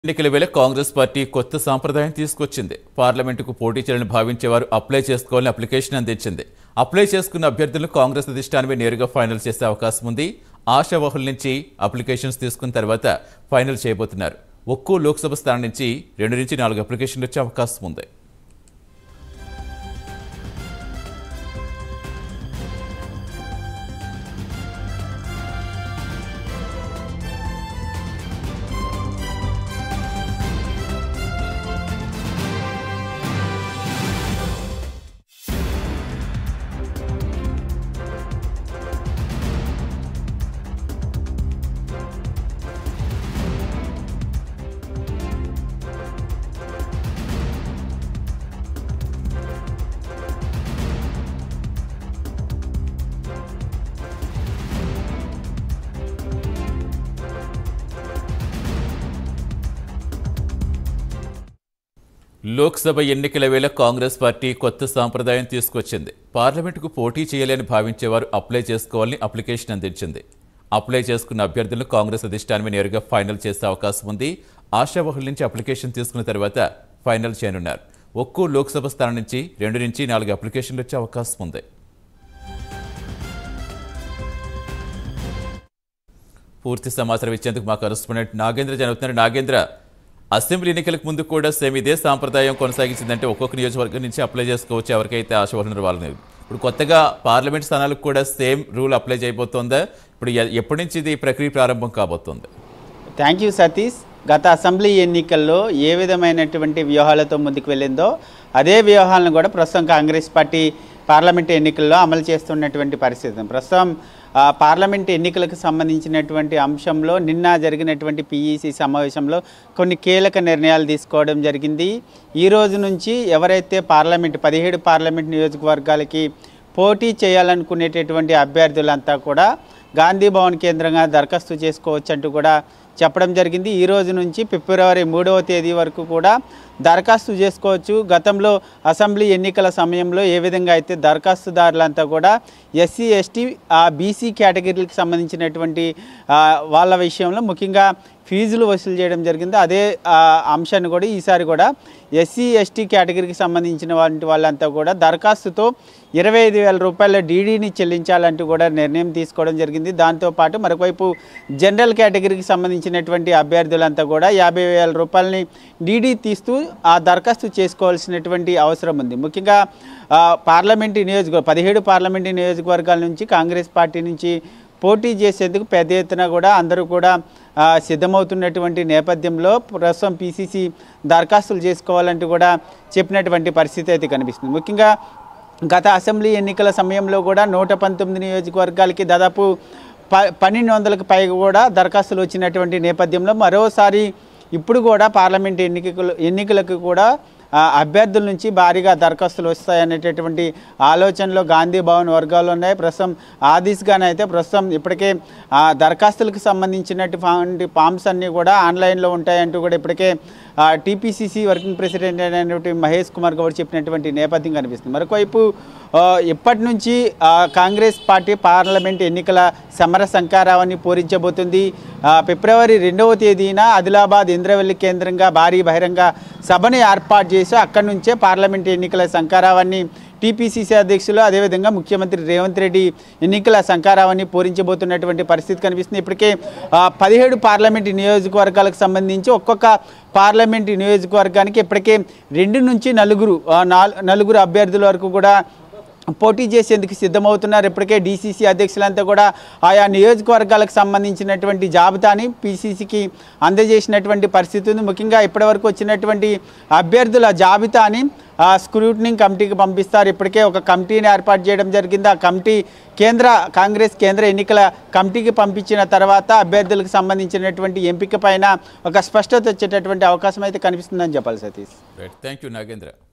ఎన్నికల వేళ కాంగ్రెస్ పార్టీ కొత్త సాంప్రదాయం తీసుకొచ్చింది పార్లమెంటుకు పోటీ చేయాలని భావించేవారు అప్లై చేసుకోవాలని అప్లికేషన్ అందించింది అప్లై చేసుకున్న అభ్యర్థులను కాంగ్రెస్ అధిష్టానమే నేరుగా ఫైనల్ చేసే అవకాశం ఉంది ఆశావహుల నుంచి అప్లికేషన్స్ తీసుకున్న తర్వాత ఫైనల్ చేయబోతున్నారు ఒక్కో లోక్సభ స్థానం నుంచి రెండు నుంచి నాలుగు అప్లికేషన్లు వచ్చే అవకాశం ఉంది లోక్సభ ఎన్నికల వేళ కాంగ్రెస్ పార్టీ కొత్త సాంప్రదాయం తీసుకొచ్చింది పార్లమెంటుకు పోటీ చేయాలని భావించేవారు అప్లై చేసుకోవాలని అప్లికేషన్ అందించింది అప్లై చేసుకున్న అభ్యర్థులను కాంగ్రెస్ అధిష్టానమే నేరుగా ఫైనల్ చేసే అవకాశం ఉంది ఆశావహుల నుంచి అప్లికేషన్ తీసుకున్న తర్వాత ఫైనల్ చేయనున్నారు ఒక్కో లోక్సభ స్థానం నుంచి రెండు నుంచి నాలుగు అప్లికేషన్లు వచ్చే అవకాశం ఉంది పూర్తి సమాచారం ఇచ్చేందుకు మా కరెస్పాండెంట్ నాగేంద్ర జరుగుతున్నారు నాగేంద్ర అసెంబ్లీ ఎన్నికలకు ముందు కూడా సేమ్ ఇదే సాంప్రదాయం కొనసాగించిందంటే ఒక్కొక్క నియోజకవర్గం నుంచి అప్లై చేసుకోవచ్చు ఎవరికైతే ఆశ ఉన్నారో వాళ్ళని ఇప్పుడు కొత్తగా పార్లమెంట్ స్థానాలకు కూడా సేమ్ రూల్ అప్లై చేయబోతోందా ఇప్పుడు ఎ- ఎప్పటి నుంచి ఇది ప్రక్రియ ప్రారంభం కాబోతోంది థ్యాంక్ యూ సతీష్ గత అసెంబ్లీ ఎన్నికల్లో ఏ విధమైనటువంటి వ్యూహాలతో ముందుకు వెళ్ళిందో అదే వ్యూహాలను కూడా ప్రస్తుతం కాంగ్రెస్ పార్టీ పార్లమెంట్ ఎన్నికల్లో అమలు చేస్తున్నటువంటి పరిస్థితి ప్రస్తుతం ఆ, పార్లమెంట్ ఎన్నికలకు సంబంధించినటువంటి అంశంలో నిన్న జరిగినటువంటి పీఈసీ సమావేశంలో కొన్ని కీలక నిర్ణయాలు తీసుకోవడం జరిగింది ఈ రోజు నుంచి ఎవరైతే పార్లమెంట్ పదిహేడు పార్లమెంట్ నియోజకవర్గాలకి పోటీ చేయాలనుకునేటటువంటి అభ్యర్థులంతా కూడా గాంధీ భవన్ కేంద్రంగా దరఖాస్తు చేసుకోవచ్చు అంటూ కూడా చెప్పడం జరిగింది ఈ రోజు నుంచి ఫిబ్రవరి మూడవ తేదీ వరకు కూడా దరఖాస్తు చేసుకోవచ్చు గతంలో అసెంబ్లీ ఎన్నికల సమయంలో ఏ విధంగా అయితే దరఖాస్తుదారులంతా కూడా ఎస్సీ ఎస్టీ ఆ బీసీ కేటగిరీలకు సంబంధించినటువంటి ఆ, వాళ్ళ విషయంలో ముఖ్యంగా ఫీజులు వసూలు చేయడం జరిగింది అదే ఆ, అంశాన్ని కూడా ఈసారి కూడా ఎస్సీ ఎస్టీ కేటగిరీకి సంబంధించిన వంటి వాళ్ళంతా కూడా దరఖాస్తుతో ఇరవై ఐదు వేల రూపాయల డీడీని చెల్లించాలంటూ కూడా నిర్ణయం తీసుకోవడం జరిగింది దాంతోపాటు మరొకవైపు జనరల్ కేటగిరీకి సంబంధించినటువంటి అభ్యర్థులంతా కూడా యాభై వేల రూపాయలని డీడీ తీస్తూ ఆ దరఖాస్తు చేసుకోవాల్సినటువంటి అవసరం ఉంది ముఖ్యంగా ఆ, పార్లమెంటు నియోజకవర్గ పదిహేడు పార్లమెంటు నియోజకవర్గాల నుంచి కాంగ్రెస్ పార్టీ నుంచి పోటీ చేసేందుకు పెద్ద ఎత్తున కూడా అందరూ కూడా ఆ, సిద్ధమవుతున్నటువంటి నేపథ్యంలో ప్రస్తుతం పీసీసీ దరఖాస్తులు చేసుకోవాలంటూ కూడా చెప్పినటువంటి పరిస్థితి అయితే కనిపిస్తుంది ముఖ్యంగా గత అసెంబ్లీ ఎన్నికల సమయంలో కూడా నూట పంతొమ్మిది నియోజకవర్గాలకి దాదాపు ప పన్నెండు వందలకు పైగా కూడా దరఖాస్తులు వచ్చినటువంటి నేపథ్యంలో మరోసారి ఇప్పుడు కూడా పార్లమెంట్ ఎన్నికలు ఎన్నికలకు కూడా ఆ, అభ్యర్థుల నుంచి భారీగా దరఖాస్తులు వస్తాయనేటటువంటి ఆలోచనలో గాంధీ భవన్ వర్గాలు ఉన్నాయి ప్రస్తుతం ఆ దిశగానైతే ప్రస్తుతం ఇప్పటికే ఆ దరఖాస్తులకు సంబంధించినటువంటి ఫామ్స్ అన్నీ కూడా ఆన్లైన్లో ఉంటాయంటూ కూడా ఇప్పటికే టీపీసీసీ వర్కింగ్ ప్రెసిడెంట్ అయినటువంటి మహేష్ కుమార్ గౌడ్ చెప్పినటువంటి నేపథ్యం కనిపిస్తుంది మరొకవైపు ఆ, ఇప్పటి నుంచి ఆ, కాంగ్రెస్ పార్టీ పార్లమెంట్ ఎన్నికల సమర శంకారావాన్ని పూరించబోతుంది ఆ, ఫిబ్రవరి రెండవ తేదీన ఆదిలాబాద్ ఇంద్రవెల్లి కేంద్రంగా భారీ బహిరంగ సభను ఏర్పాటు చేసి అక్కడి నుంచే పార్లమెంట్ ఎన్నికల శంకారావాన్ని టీపీసీసీ అధ్యక్షులు అదేవిధంగా ముఖ్యమంత్రి రేవంత్ రెడ్డి ఎన్నికల శంకారావాన్ని పూరించబోతున్నటువంటి పరిస్థితి కనిపిస్తుంది ఇప్పటికే ఆ, పదిహేడు పార్లమెంటు నియోజకవర్గాలకు సంబంధించి ఒక్కొక్క పార్లమెంటు నియోజకవర్గానికి ఇప్పటికే రెండు నుంచి నలుగురు ఆ, నాల్- నలుగురు అభ్యర్థుల వరకు కూడా పోటీ చేసేందుకు సిద్ధమవుతున్నారు ఇప్పటికే డీసీసీ అధ్యక్షులంతా కూడా ఆయా నియోజకవర్గాలకు సంబంధించినటువంటి జాబితాని పీసీసీకి అందజేసినటువంటి పరిస్థితి ఉంది ముఖ్యంగా ఇప్పటివరకు వచ్చినటువంటి అభ్యర్థుల జాబితాని ఆ స్క్రూటనింగ్ కమిటీకి పంపిస్తారు ఇప్పటికే ఒక కమిటీని ఏర్పాటు చేయడం జరిగింది ఆ కమిటీ కేంద్ర కాంగ్రెస్ కేంద్ర ఎన్నికల కమిటీకి పంపించిన తర్వాత అభ్యర్థులకు సంబంధించినటువంటి ఎంపిక పైన ఒక స్పష్టత వచ్చేటటువంటి అవకాశం అయితే కనిపిస్తుందని చెప్పాలి Satish right thank you Nagendra